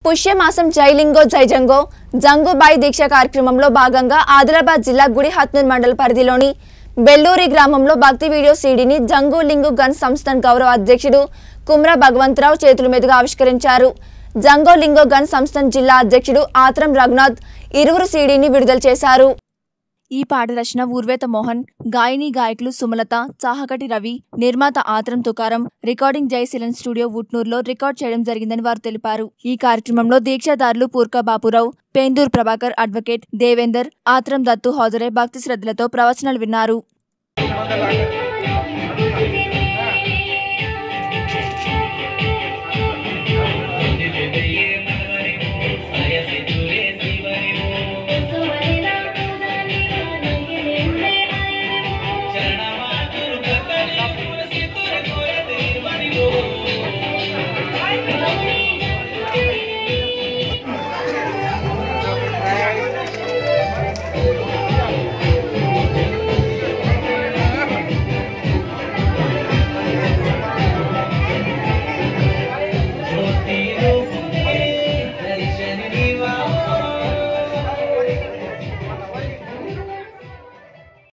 పుష్యమాసం జైలింగో జైజంగో జంగుబాయి దీక్ష కార్యక్రమంలో భాగంగా ఆదిలాబాద్ జిల్లా గుడి హత్నూర్ మండల పరిధిలోని బెల్లూరి గ్రామంలో భక్తి వీడియో సీడీని జంగు లింగు గన్ సంస్థన్ గౌరవ అధ్యక్షుడు కుమ్ర భగవంతరావు చేతుల మీదుగా ఆవిష్కరించారు జంగో లింగో గన్ సంస్థన్ జిల్లా అధ్యక్షుడు ఆత్రం రఘునాథ్ ఇరువురు సీడీని విడుదల చేశారు ఈ పాట రచన ఊర్వేత మోహన్ గాయని గాయకులు సుమలత చాహకటి రవి నిర్మాత ఆత్రం తుకారం రికార్డింగ్ జయశీలన్ స్టూడియో ఉట్నూరులో రికార్డ్ చేయడం జరిగిందని వారు తెలిపారు ఈ కార్యక్రమంలో దీక్షాదారులు పూర్కా బాపురావు పేందూర్ ప్రభాకర్ అడ్వకేట్ దేవేందర్ ఆత్రం దత్తు హాజరై భక్తి శ్రద్ధలతో ప్రవచనాలు విన్నారు శ్రీ